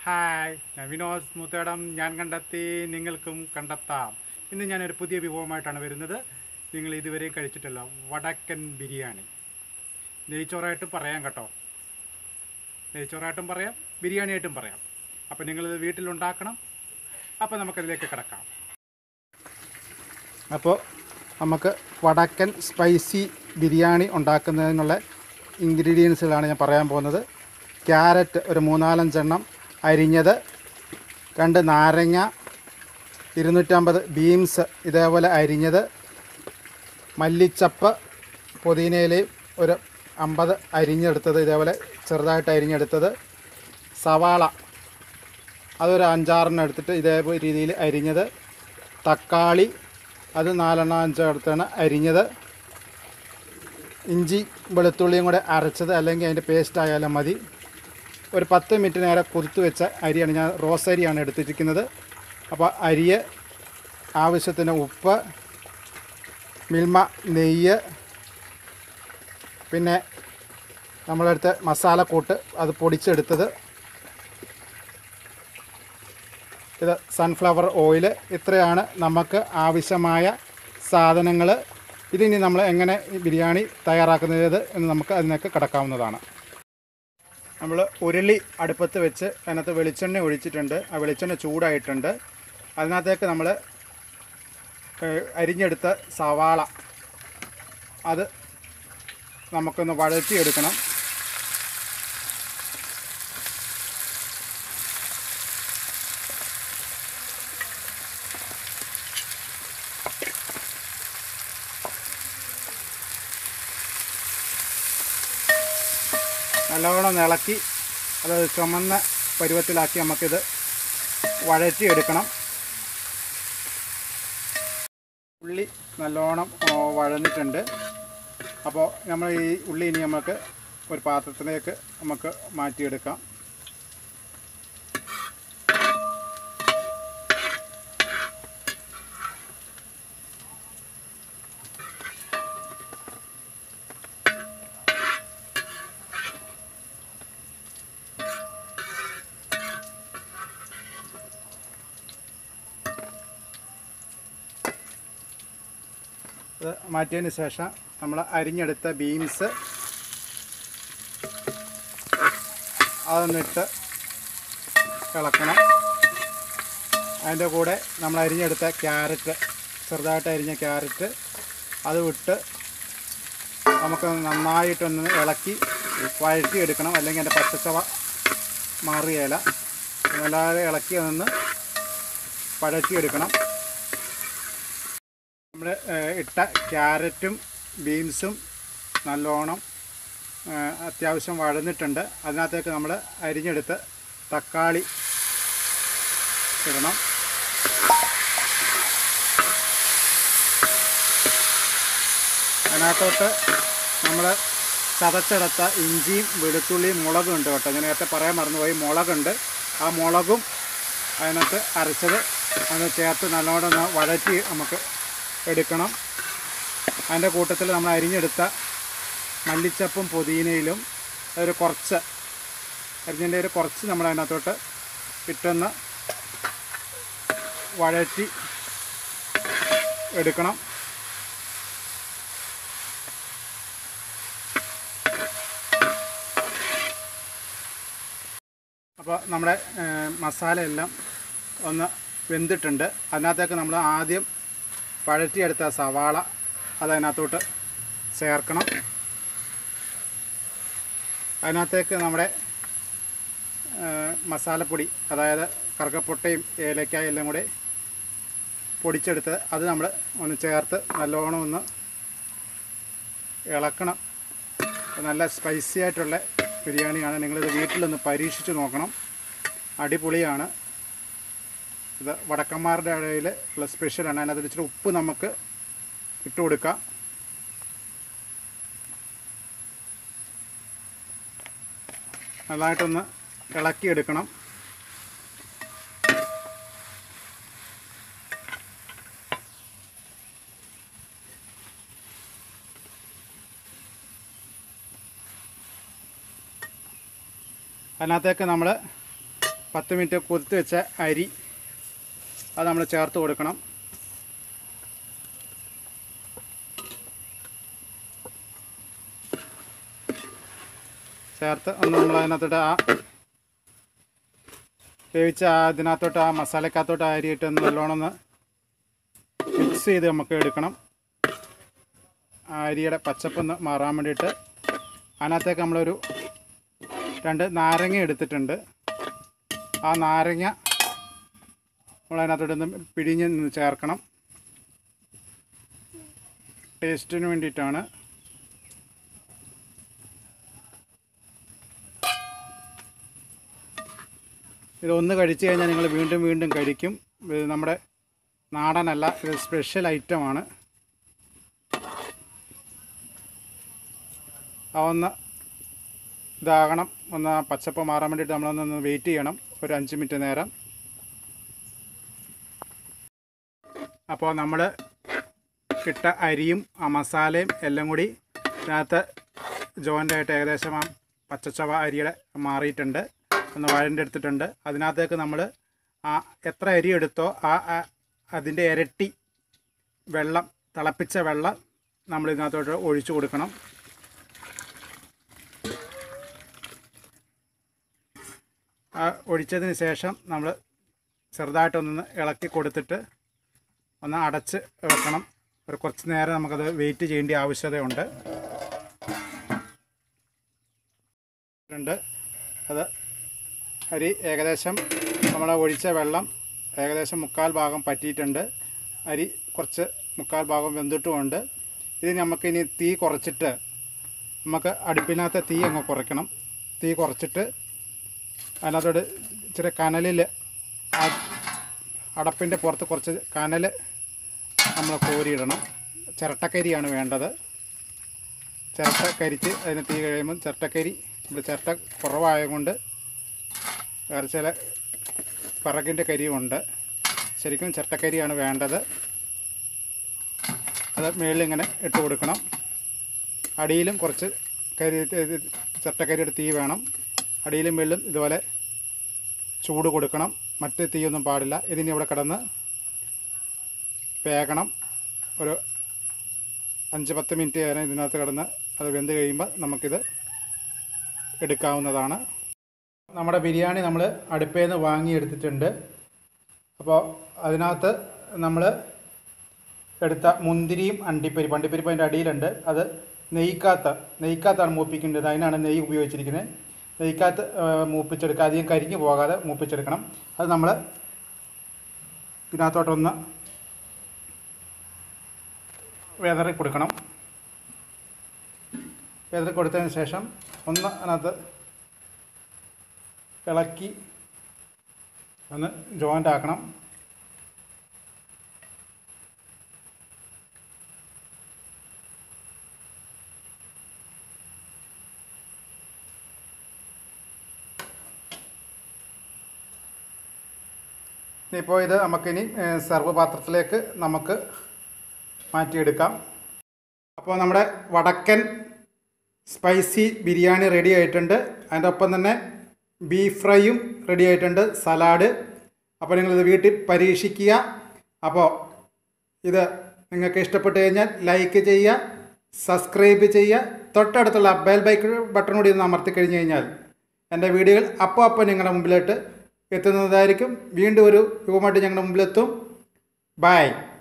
hi ഞാൻ വിനോദ് മുത്തേടം ഞാൻ കണ്ടെത്തി നിങ്ങൾക്കും കണ്ടെത്താം ഇന്ന് ഞാനൊരു പുതിയ വിഭവമായിട്ടാണ് വരുന്നത് നിങ്ങൾ ഇതുവരെയും കഴിച്ചിട്ടില്ല വടക്കൻ ബിരിയാണി നെയ്ച്ചോറായിട്ടും പറയാം കേട്ടോ നെയ്ച്ചോറായിട്ടും പറയാം ബിരിയാണിയായിട്ടും പറയാം അപ്പോൾ നിങ്ങളിത് വീട്ടിലുണ്ടാക്കണം അപ്പോൾ നമുക്കതിലേക്ക് കിടക്കാം അപ്പോൾ നമുക്ക് വടക്കൻ സ്പൈസി ബിരിയാണി ഉണ്ടാക്കുന്നതിനുള്ള ഇൻഗ്രീഡിയൻസുകളാണ് ഞാൻ പറയാൻ പോകുന്നത് ക്യാരറ്റ് ഒരു മൂന്നാലഞ്ചെണ്ണം അരിഞ്ഞത് രണ്ട് നാരങ്ങ ഇരുന്നൂറ്റമ്പത് ബീൻസ് ഇതേപോലെ അരിഞ്ഞത് മല്ലിച്ചപ്പ് പുതിനയിലയും ഒരു അമ്പത് അരിഞ്ഞെടുത്തത് ഇതേപോലെ ചെറുതായിട്ട് അരിഞ്ഞെടുത്തത് സവാള അതൊരു അഞ്ചാറെണ്ണം എടുത്തിട്ട് ഇതേ രീതിയിൽ അരിഞ്ഞത് തക്കാളി അത് നാലെണ്ണം അഞ്ചോ എടുത്താണ് അരിഞ്ഞത് ഇഞ്ചി വെളുത്തുള്ളിയും കൂടെ അരച്ചത് അല്ലെങ്കിൽ അതിൻ്റെ പേസ്റ്റ് ആയാലും മതി ഒരു പത്ത് മിനിറ്റ് നേരെ കുതിർത്ത് വെച്ച അരിയാണ് ഞാൻ റോസ് അരിയാണ് എടുത്തിരിക്കുന്നത് അപ്പോൾ അരിയെ ആവശ്യത്തിന് ഉപ്പ് മിൽമ നെയ്യ് പിന്നെ നമ്മളെടുത്ത് മസാലക്കൂട്ട് അത് പൊടിച്ചെടുത്തത് ഇത് സൺഫ്ലവർ ഓയിൽ ഇത്രയാണ് നമുക്ക് ആവശ്യമായ സാധനങ്ങൾ ഇതിനി നമ്മൾ എങ്ങനെ ഈ ബിരിയാണി തയ്യാറാക്കുന്നത് എന്ന് നമുക്ക് അതിനൊക്കെ കിടക്കാവുന്നതാണ് നമ്മൾ ഉരുളി അടുപ്പത്ത് വെച്ച് അതിനകത്ത് വെളിച്ചെണ്ണ ഒഴിച്ചിട്ടുണ്ട് ആ വെളിച്ചെണ്ണ ചൂടായിട്ടുണ്ട് അതിനകത്തേക്ക് നമ്മൾ അരിഞ്ഞെടുത്ത സവാള അത് നമുക്കൊന്ന് വഴറ്റിയെടുക്കണം നല്ലവണ്ണം ഇളക്കി അത് ചുമന്ന പരുവത്തിലാക്കി നമുക്കിത് വഴറ്റിയെടുക്കണം ഉള്ളി നല്ലോണം ആ, വഴന്നിട്ടുണ്ട് അപ്പോൾ നമ്മൾ ഈ ഉള്ളി ഇനി നമുക്ക് ഒരു പാത്രത്തിലേക്ക് നമുക്ക് മാറ്റിയെടുക്കാം ഇത് മാറ്റിയതിന് ശേഷം നമ്മൾ അരിഞ്ഞെടുത്ത ബീൻസ് അതൊന്നിട്ട് ഇളക്കണം അതിൻ്റെ കൂടെ നമ്മൾ അരിഞ്ഞെടുത്ത ക്യാരറ്റ് ചെറുതായിട്ട് അരിഞ്ഞ ക്യാരറ്റ് അത് വിട്ട് നമുക്ക് നന്നായിട്ടൊന്ന് ഇളക്കി വഴറ്റിയെടുക്കണം അല്ലെങ്കിൽ അതിൻ്റെ പച്ചച്ചവ മാറിയേല നല്ലപോലെ ഇളക്കി നിന്ന് പഴറ്റിയെടുക്കണം നമ്മൾ ഇട്ട ക്യാരറ്റും ബീൻസും നല്ലോണം ആ, അത്യാവശ്യം വഴന്നിട്ടുണ്ട് അതിനകത്തേക്ക് നമ്മൾ അരിഞ്ഞെടുത്ത് തക്കാളി ഇടണം അതിനകത്തോട്ട് നമ്മൾ ചതച്ചെടുത്ത ഇഞ്ചിയും വെളുത്തുള്ളിയും മുളകും ഉണ്ട് കേട്ടോ ഞാൻ നേരത്തെ പറയാൻ മറന്നുപോയി മുളകുണ്ട് ആ മുളകും അതിനകത്ത് അരച്ചത് അത് ചേർത്ത് നല്ലോണം ഒന്ന് വഴറ്റി നമുക്ക് എടുക്കണം അതിൻ്റെ കൂട്ടത്തിൽ നമ്മൾ അരിഞ്ഞെടുത്ത മല്ലിച്ചപ്പും പുതിനയിലും ഒരു കുറച്ച് അരിഞ്ഞതിൻ്റെ ഒരു കുറച്ച് നമ്മൾ അതിനകത്തോട്ട് ഇട്ടൊന്ന് വഴറ്റി എടുക്കണം അപ്പോൾ നമ്മുടെ ഏഹ്, മസാലയെല്ലാം ഒന്ന് വെന്തിട്ടുണ്ട് അതിനകത്തേക്ക് നമ്മൾ ആദ്യം വഴറ്റിയെടുത്ത സവാള അതതിനകത്തോട്ട് ചേർക്കണം അതിനകത്തേക്ക് നമ്മുടെ ഏഹ്, മസാലപ്പൊടി അതായത് കറുകപ്പൊട്ടയും ഏലക്കായും എല്ലാം കൂടെ പൊടിച്ചെടുത്ത് അത് നമ്മൾ ഒന്ന് ചേർത്ത് നല്ലോണം ഒന്ന് ഇളക്കണം നല്ല സ്പൈസി ആയിട്ടുള്ള ബിരിയാണിയാണ് നിങ്ങളിത് വീട്ടിലൊന്ന് പരീക്ഷിച്ച് നോക്കണം അടിപൊളിയാണ് ഇത് വടക്കന്മാരുടെ ഇടയിൽ ഉള്ള സ്പെഷ്യലാണ് അതിനകത്ത് ഇച്ചിരി ഉപ്പ് നമുക്ക് ഇട്ട് കൊടുക്കാം നല്ലതായിട്ടൊന്ന് ഇളക്കിയെടുക്കണം അതിനകത്തേക്ക് നമ്മൾ പത്ത് മിനിറ്റ് കുതിർത്ത് വെച്ച അരി അത് നമ്മൾ ചേർത്ത് കൊടുക്കണം ചേർത്ത് ഒന്ന് നമ്മൾ അതിനകത്തോട്ട് ആ വേവിച്ച ആ ഇതിനകത്തോട്ട് ആ മസാലക്കകത്തോട്ട് ആ അരി ഇട്ട് ഒന്ന് നല്ലോണം ഒന്ന് മിക്സ് ചെയ്ത് നമുക്ക് എടുക്കണം ആ അരിയുടെ പച്ചപ്പൊന്ന് മാറാൻ വേണ്ടിയിട്ട് അതിനകത്തേക്ക് നമ്മളൊരു രണ്ട് നാരങ്ങ എടുത്തിട്ടുണ്ട് ആ നാരങ്ങ നമ്മൾ അതിനകത്തോട്ടൊന്ന് പിഴിഞ്ഞ് നിന്ന് ചേർക്കണം ടേസ്റ്റിന് വേണ്ടിയിട്ടാണ് ഇതൊന്ന് കഴിച്ചു കഴിഞ്ഞാൽ നിങ്ങൾ വീണ്ടും വീണ്ടും കഴിക്കും ഇത് നമ്മുടെ നാടനല്ല ഇത് സ്പെഷ്യൽ ഐറ്റമാണ് ആ ഒന്ന് ഇതാകണം ഒന്ന് ആ പച്ചപ്പ് മാറാൻ വേണ്ടിയിട്ട് നമ്മളൊന്ന് വെയിറ്റ് ചെയ്യണം ഒരു അഞ്ച് മിനിറ്റ് നേരം അപ്പോൾ നമ്മൾ ഇട്ട അരിയും ആ മസാലയും എല്ലാം കൂടി ഇതിനകത്ത് ജോയിൻ്റ് ആയിട്ട് ഏകദേശം ആ പച്ചച്ചവ അരിയുടെ മാറിയിട്ടുണ്ട് ഒന്ന് വഴൻ്റെ എടുത്തിട്ടുണ്ട് അതിനകത്തേക്ക് നമ്മൾ ആ എത്ര അരി എടുത്തോ ആ ആ- അതിൻ്റെ ഇരട്ടി വെള്ളം തിളപ്പിച്ച വെള്ളം നമ്മൾ ഇതിനകത്തോട്ട് ഒഴിച്ചു കൊടുക്കണം ആ ഒഴിച്ചതിന് ശേഷം നമ്മൾ ചെറുതായിട്ടൊന്ന് ഇളക്കി കൊടുത്തിട്ട് ഒന്ന് അടച്ച് വെക്കണം ഒരു കുറച്ച് നേരം നമുക്കത് വെയിറ്റ് ചെയ്യേണ്ട ആവശ്യതയുണ്ട് ഉണ്ട് അത് അരി ഏകദേശം നമ്മൾ ഒഴിച്ച വെള്ളം ഏകദേശം മുക്കാൽ ഭാഗം പറ്റിയിട്ടുണ്ട് അരി കുറച്ച് മുക്കാൽ ഭാഗം വെന്തിട്ടുമുണ്ട് ഇത് നമുക്ക് ഇനി തീ കുറച്ചിട്ട് നമുക്ക് അടുപ്പിനകത്ത് തീ അങ്ങ് കുറയ്ക്കണം തീ കുറച്ചിട്ട് അതിനകത്തോട് ഇച്ചിരി കനലിൽ ആ അടപ്പിൻ്റെ പുറത്ത് കുറച്ച് കനൽ നമ്മൾ കോരിയിടണം ചിരട്ടക്കരിയാണ് വേണ്ടത് ചിരട്ട കരിച്ച് അതിന് തീ കഴിയുമ്പം ചിരട്ടക്കരി നമ്മൾ ചിരട്ട കുറവായതുകൊണ്ട് വേറെ ചില വിറകിൻ്റെ കരിയുമുണ്ട് ശരിക്കും ചിരട്ടക്കരിയാണ് വേണ്ടത് അത് മുകളിൽ ഇങ്ങനെ ഇട്ട് കൊടുക്കണം അടിയിലും കുറച്ച് കരി ഇത് ചിരട്ടക്കരിയുടെ തീ വേണം അടിയിലും മുകളിലും ഇതുപോലെ ചൂട് കൊടുക്കണം മറ്റ് തീയൊന്നും പാടില്ല ഇതിനി ഇവിടെ കിടന്ന് വേകണം ഒരു അഞ്ച് പത്ത് മിനിറ്റ് നേരം ഇതിനകത്ത് കിടന്ന് അത് വെന്ത് കഴിയുമ്പോൾ നമുക്കിത് എടുക്കാവുന്നതാണ് നമ്മുടെ ബിരിയാണി നമ്മൾ അടുപ്പയിൽ നിന്ന് വാങ്ങിയെടുത്തിട്ടുണ്ട് അപ്പോൾ അതിനകത്ത് നമ്മൾ എടുത്ത മുന്തിരിയും അണ്ടിപ്പരിപ്പ് അണ്ടിപ്പരിപ്പ് അതിൻ്റെ അടിയിലുണ്ട് അത് നെയ്ക്കാത്ത നെയ്ക്കാത്താണ് മൂപ്പിക്കേണ്ടത് അതിനാണ് നെയ്യ് ഉപയോഗിച്ചിരിക്കുന്നത് നെയ്ക്കാത്ത് മൂപ്പിച്ചെടുക്കുക അധികം കരിഞ്ഞു പോകാതെ മൂപ്പിച്ചെടുക്കണം അത് നമ്മൾ ഇതിനകത്തോട്ടൊന്ന് വെതറി കൊടുക്കണം വെതറി കൊടുത്തതിന് ശേഷം ഒന്ന് അതിനകത്ത് ഇളക്കി ഒന്ന് ജോയിൻ്റ് ആക്കണം ഇനിയിപ്പോൾ ഇത് നമുക്കിനി ഏഹ്, സർവ്വ പാത്രത്തിലേക്ക് നമുക്ക് മാറ്റിയെടുക്കാം അപ്പോൾ നമ്മുടെ വടക്കൻ സ്പൈസി ബിരിയാണി റെഡി ആയിട്ടുണ്ട് അതിൻ്റെ ഒപ്പം തന്നെ ബീഫ് ഫ്രൈയും റെഡി ആയിട്ടുണ്ട് സലാഡ് അപ്പോൾ നിങ്ങളിത് വീട്ടിൽ പരീക്ഷിക്കുക അപ്പോൾ ഇത് നിങ്ങൾക്ക് ഇഷ്ടപ്പെട്ട് കഴിഞ്ഞാൽ ലൈക്ക് ചെയ്യുക സബ്സ്ക്രൈബ് ചെയ്യുക തൊട്ടടുത്തുള്ള ബെൽ ബൈക്ക് ബട്ടൺ കൂടി ഒന്ന് അമർത്തി കഴിഞ്ഞ് കഴിഞ്ഞാൽ എൻ്റെ വീഡിയോകൾ അപ്പോൾ അപ്പോൾ നിങ്ങളുടെ മുമ്പിലോട്ട് എത്തുന്നതായിരിക്കും വീണ്ടും ഒരു രൂപമായിട്ട് ഞങ്ങളുടെ മുമ്പിലെത്തും ബൈ